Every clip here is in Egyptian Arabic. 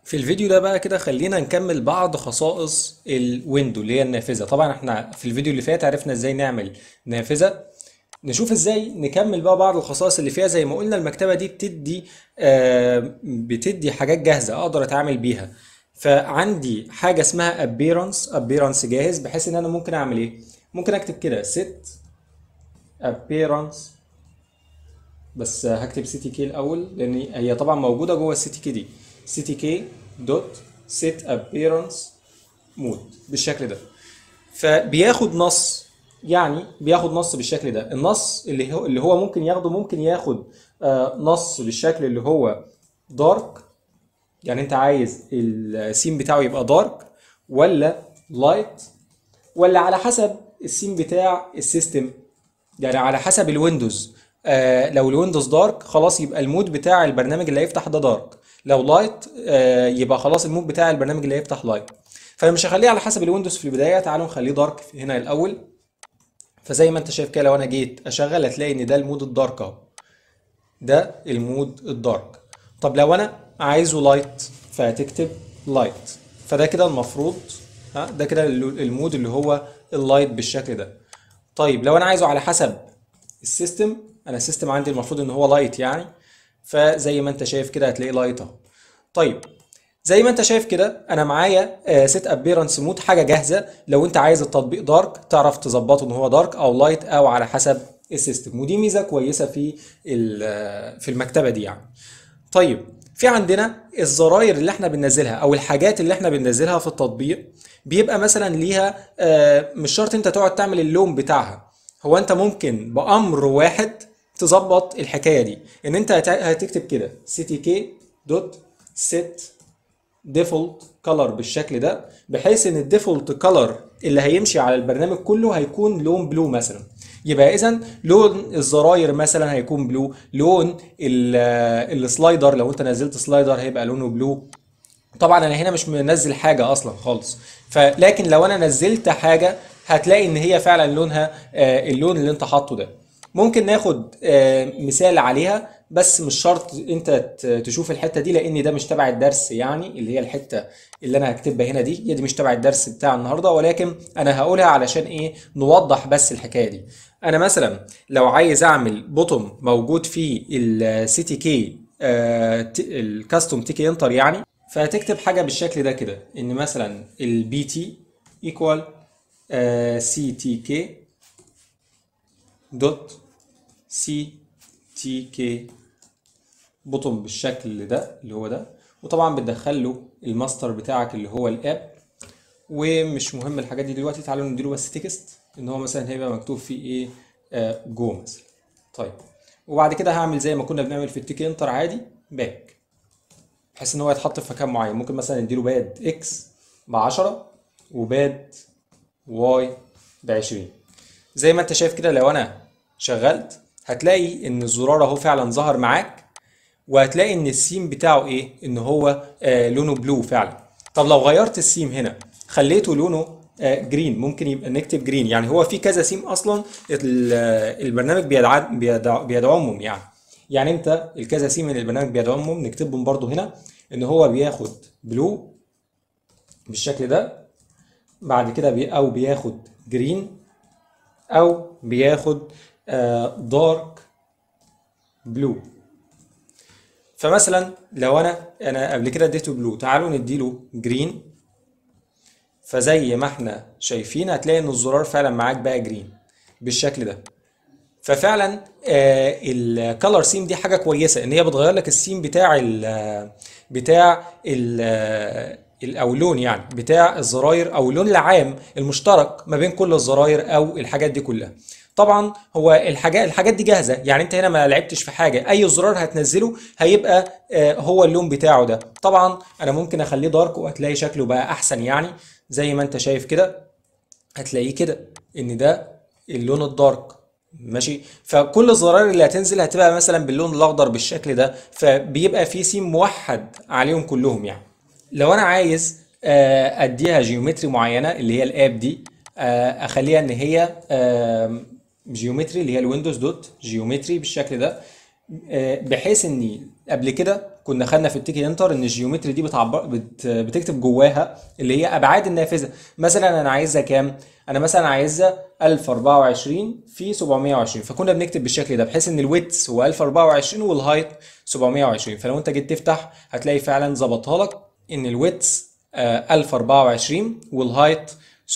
في الفيديو ده بقى كده خلينا نكمل بعض خصائص الويندو اللي هي النافذة طبعا احنا في الفيديو اللي فات عرفنا ازاي نعمل نافذة نشوف ازاي نكمل بقى بعض الخصائص اللي فيها زي ما قلنا المكتبة دي بتدي آه بتدي حاجات جاهزة اقدر اتعامل بيها فعندي حاجة اسمها appearance appearance جاهز بحيث ان انا ممكن اعمل ايه ممكن اكتب كده set appearance بس هكتب سي تي كي الاول لان هي طبعا موجوده جوه السي تي كي دي سي تي كي دوت set appearance mode بالشكل ده فبياخد نص يعني بياخد نص بالشكل ده النص اللي هو اللي هو ممكن ياخده ممكن ياخد آه، نص بالشكل اللي هو دارك يعني انت عايز السين بتاعه يبقى دارك ولا لايت ولا على حسب السين بتاع السيستم يعني على حسب الويندوز آه لو الويندوز دارك خلاص يبقى المود بتاع البرنامج اللي هيفتح ده دارك لو لايت آه يبقى خلاص المود بتاع البرنامج اللي هيفتح لايت فانا مش هخليه على حسب الويندوز في البدايه تعالوا نخليه دارك هنا الاول فزي ما انت شايف كده لو انا جيت اشغل هتلاقي ان ده المود الدارك اهو ده المود الدارك طب لو انا عايزه لايت فهتكتب لايت فده كده المفروض ها ده كده المود اللي هو اللايت بالشكل ده طيب لو انا عايزه على حسب السيستم انا السيستم عندي المفروض ان هو لايت يعني فزي ما انت شايف كده هتلاقيه لايت اهو طيب زي ما انت شايف كده انا معايا سيت ابيرنس مود حاجه جاهزه لو انت عايز التطبيق دارك تعرف تظبطه ان هو دارك او لايت او على حسب السيستم ودي ميزه كويسه في ال- في المكتبه دي يعني طيب في عندنا الزراير اللي احنا بننزلها او الحاجات اللي احنا بننزلها في التطبيق بيبقى مثلا ليها آه، مش شرط انت تقعد تعمل اللون بتاعها هو انت ممكن بامر واحد تظبط الحكايه دي ان انت هت- هتكتب كده ctk دوت set ديفولت كلر بالشكل ده بحيث ان الديفولت كلر اللي هيمشي على البرنامج كله هيكون لون بلو مثلا يبقى اذا لون الزراير مثلا هيكون بلو لون ال- السلايدر لو انت نزلت سلايدر هيبقى لونه بلو طبعا انا هنا مش منزل حاجه اصلا خالص فلكن لو انا نزلت حاجه هتلاقي ان هي فعلا لونها آه، اللون اللي انت حاطه ده ممكن ناخد آه، مثال عليها بس مش شرط انت ت- تشوف الحته دي لان ده مش تبع الدرس يعني اللي هي الحته اللي انا هكتبها هنا دي هي دي مش تبع الدرس بتاع النهارده ولكن انا هقولها علشان ايه نوضح بس الحكايه دي انا مثلا لو عايز اعمل بوتوم موجود في السي تي كي الكاستوم تيكي انتر يعني فهتكتب حاجه بالشكل ده كده ان مثلا البي تي ايكوال سي تي كي دوت سي تي كي بوتوم بالشكل ده اللي هو ده وطبعا بتدخل له الماستر بتاعك اللي هو الاب ومش مهم الحاجات دي دلوقتي تعالوا نديله بس تكست ان هو مثلا هيبقى مكتوب فيه ايه آه جو مثلا طيب وبعد كده هعمل زي ما كنا بنعمل في التيك انتر عادي باك بحيث ان هو يتحط في مكان معين ممكن مثلا نديله باد اكس ب 10 وباد واي ب 20 زي ما انت شايف كده لو انا شغلت هتلاقي ان الزرار اهو فعلا ظهر معاك وهتلاقي ان السيم بتاعه ايه ان هو آه لونه بلو فعلا طب لو غيرت السيم هنا خليته لونه آه جرين ممكن يبقى نكتب جرين يعني هو في كذا سيم اصلا ال- آه، البرنامج بيدع- بيدع- بيدعمهم يعني يعني انت الكذا سيم اللي البرنامج بيدعمهم نكتبهم برضو هنا ان هو بياخد بلو بالشكل ده بعد كده بي او بياخد جرين او بياخد دارك بلو فمثلا لو انا انا قبل كده اديته بلو تعالوا نديله جرين فزي ما احنا شايفين هتلاقي ان الزرار فعلا معاك بقى جرين بالشكل ده ففعلا الكالر سيم دي حاجه كويسه ان هي بتغير لك السيم بتاع ال بتاع ال او اللون يعني بتاع الزراير او اللون العام المشترك ما بين كل الزراير او الحاجات دي كلها طبعا هو الحاجات الحاجات دي جاهزه يعني انت هنا ما لعبتش في حاجه اي زرار هتنزله هيبقى آه، هو اللون بتاعه ده طبعا انا ممكن اخليه دارك وهتلاقي شكله بقى احسن يعني زي ما انت شايف كده هتلاقيه كده ان ده اللون الدارك ماشي فكل الزراير اللي هتنزل هتبقى مثلا باللون الاخضر بالشكل ده فبيبقى في سيم موحد عليهم كلهم يعني لو انا عايز آه، اديها جيومتري معينه اللي هي الاب دي آه، اخليها ان هي آم، جيومتري اللي هي الويندوز دوت جيومتري بالشكل ده آه، بحيث اني قبل كده كنا خدنا في التيكي انتر ان الجيومتري دي بتعبر بت بتكتب جواها اللي هي ابعاد النافذه مثلا انا عايزها كام انا مثلا عايزها 1024 في 720 فكنا بنكتب بالشكل ده بحيث ان الويتس هو 1024 والهايت 720 فلو انت جيت تفتح هتلاقي فعلا ظبطها لك ان الويتس آه، 1024 والهايت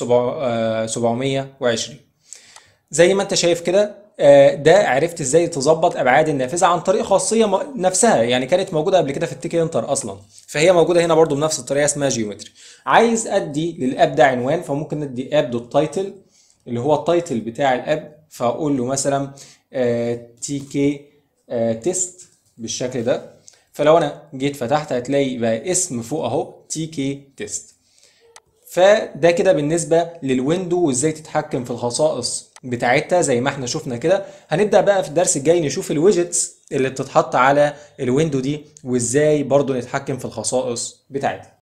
720 زي ما انت شايف كده آه، ده عرفت ازاي تظبط ابعاد النافذه عن طريق خاصيه م- نفسها يعني كانت موجوده قبل كده في التيكي انتر اصلا فهي موجوده هنا برضو بنفس الطريقه اسمها جيومتري عايز ادي للاب ده عنوان فممكن ادي اب دوت تايتل اللي هو التايتل بتاع الاب فاقول له مثلا تي كي تيست بالشكل ده فلو انا جيت فتحت هتلاقي بقى اسم فوق اهو تي كي تيست فده كده بالنسبة للويندو وازاي تتحكم في الخصائص بتاعتها زي ما احنا شفنا كده هنبدأ بقى في الدرس الجاي نشوف الويجتس اللي بتتحط على الويندو دي وازاي برضو نتحكم في الخصائص بتاعتها